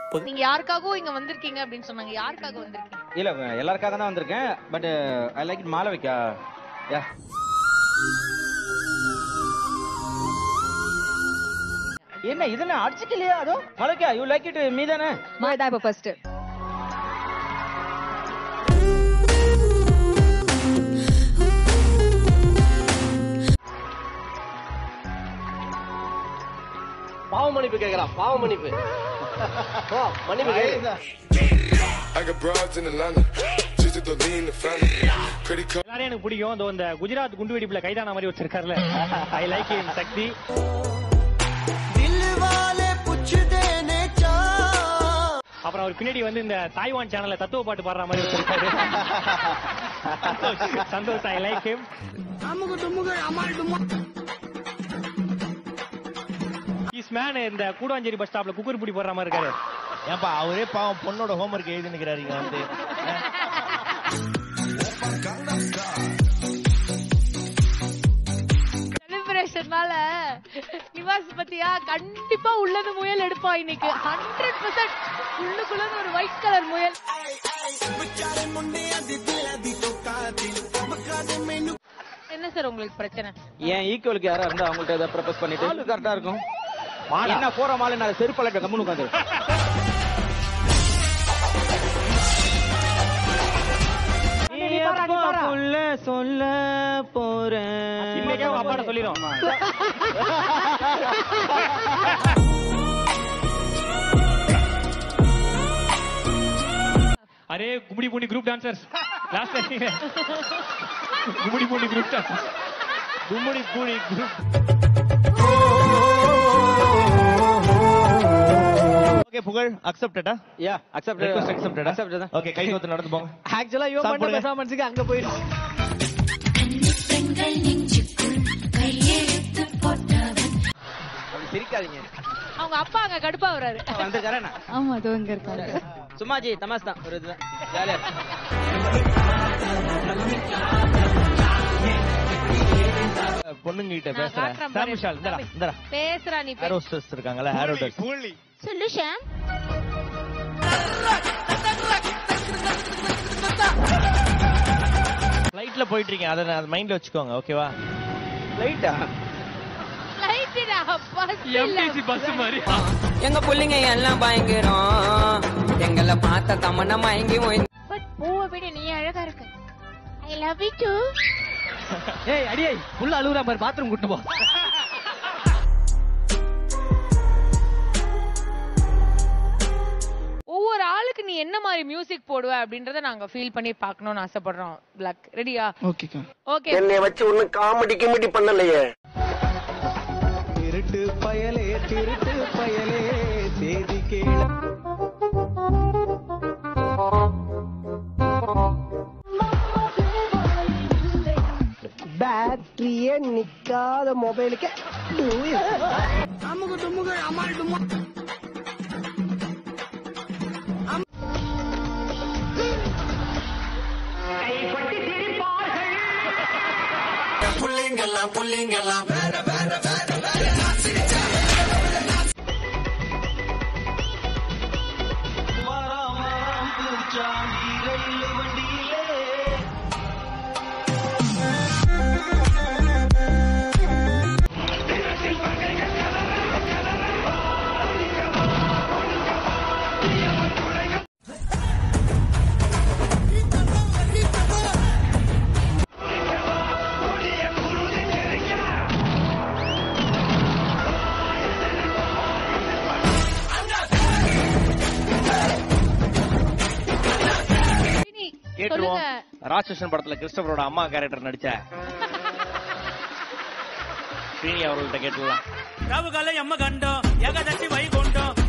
நீங்க யாருக்காகவும் இங்க வந்திருக்கீங்க அப்படின்னு சொன்னாங்க யாருக்காக வந்திருக்கீங்க இல்ல எல்லாருக்காக தான் வந்திருக்கேன் but I like it Malavika யா என்ன இதுல அடிச்சுக்கலையா அதோ மாலவிகா யூ லைக் இட் மீ தானே தான் இப்ப ஃபர்ஸ்ட் பாவ மன்னிப்பு கேக்குறான் பாவ மன்னிப்பு போ, மன்னிப்பு கேளு. I got broads in Atlanta, just to lean in the family. Credit card. எல்லாரும் எனக்கு பிடிக்கும் இந்த இந்த குஜராத் குண்டு வெடிப்புல கைதான மாதிரி வச்சிருக்காருல ஐ லைக் இன் சக்தி அப்புறம் அவர் பின்னாடி வந்து இந்த தாய்வான் சேனல்ல தத்துவ பாட்டு பாடுற மாதிரி வச்சிருக்காரு Santhosh, Santhosh I like him is man இந்த கூடாஞ்சேரி பஸ் ஸ்டாப்ல குக்கர் பிடி போடுற மாதிரி இருக்காரு ஏன்பா அவரே பாவம் பொண்ணோட ஹோம்ஒர்க் எழுதி நிக்கிறாரு இங்க வந்து செலிப்ரேஷன்னால நிவாஸ் பத்தியா கண்டிப்பா உள்ளது முயல் எடுப்பா இன்னைக்கு ஹண்ட்ரட் பர்சன்ட் உள்ளுக்குள்ள ஒரு ஒயிட் கலர் முயல் என்ன சார் உங்களுக்கு பிரச்சனை என் ஈக்குவலுக்கு யாரா இருந்தா அவங்கள்ட்ட ஏதாவது ப்ரப்போஸ் பண்ணிட்டு கரெக்டா இருக்கும் என்ன போற மாலை நான் செருப்பால கம்முன்னு உட்காந்து சொல்ல போறேன் இன்னைக்கே அவங்க அப்பாட்ட சொல்லிடும் அரே Gummidipoondi group dancers last Gummidipoondi group dancers Gummidipoondi group okay Pugazh அக்செப்டடா யா அக்செப்ட் Request accepted ஆ? அக்செப்ட் தான் ஓகே கை கோத்து நடந்து போங்க ஆக்சுவலா இவன் பண்ண சாப்பிடுங்க. பெர்ஃபார்மன்ஸுக்கு அங்க போயிடும் அப்படி சிரிக்காதீங்க அவங்க அப்பா அங்க கடுப்பா வர்றாரு வந்துருக்காரா ஆமா அதோ இங்க இருக்காங்க சும்மாஜி தமாஸ் தான் ஒரு இதுதான் ஜாலியா பொண்ணுங்க கிட்ட நான் பேசுறேன் காட்டுறேன் பாரு. சாமிஷால் இந்தடா இந்தடா பேசுறா நீ ஏரோ ஸ்ட்ரெஸ் இருக்காங்கல்ல ஏரோ டெக்ஸ் சொல்லுஷன் ஃளைட்ல போயிட்டு இருக்கீங்க அதை அதை மைண்ட்ல வச்சுக்கோங்க ஓகேவா லைட்டா லைட்டுடா பஸ் எம்டிசி பஸ் மாதிரி எங்க புள்ளைங்க எல்லாம் பயங்கரம் எங்களை பார்த்த தமன்னா மயங்கி போய் பட் பூவை விட நீ அழகா இருக்க ஐ லவ் யூ டூ ஏய் அடியே உள்ள அழுகுறா பாரு பாத்ரூம் கூட்டு போ ஒவ்வொரு ஆளுக்கு நீ என்ன மாதிரி மியூசிக் போடுவ அப்படின்றத நாங்க ஃபீல் பண்ணி பார்க்கணும்னு ஆசைப்படுறோம் பிளாக் ரெடியா ஓகேக்கா ஓகே என்னை வச்சு ஒன்னும் காமெடி கிமெடி பண்ணலையே திருட்டு பயலே திருட்டு பயலே செய்தி கேள பேட்டரியே நிக்காத மொபைலுக்கு கேட்டுருவோம் சொல்லுங்க ராட்சசன் படத்துல கிறிஸ்டபரோட அம்மா கேரக்டர் நடிச்ச ஸ்ரீனி அவர்கள்ட்ட கேட்டுலாம் రావుగాల ఎమ్మ గండం ఎగదట్టి వైగుండం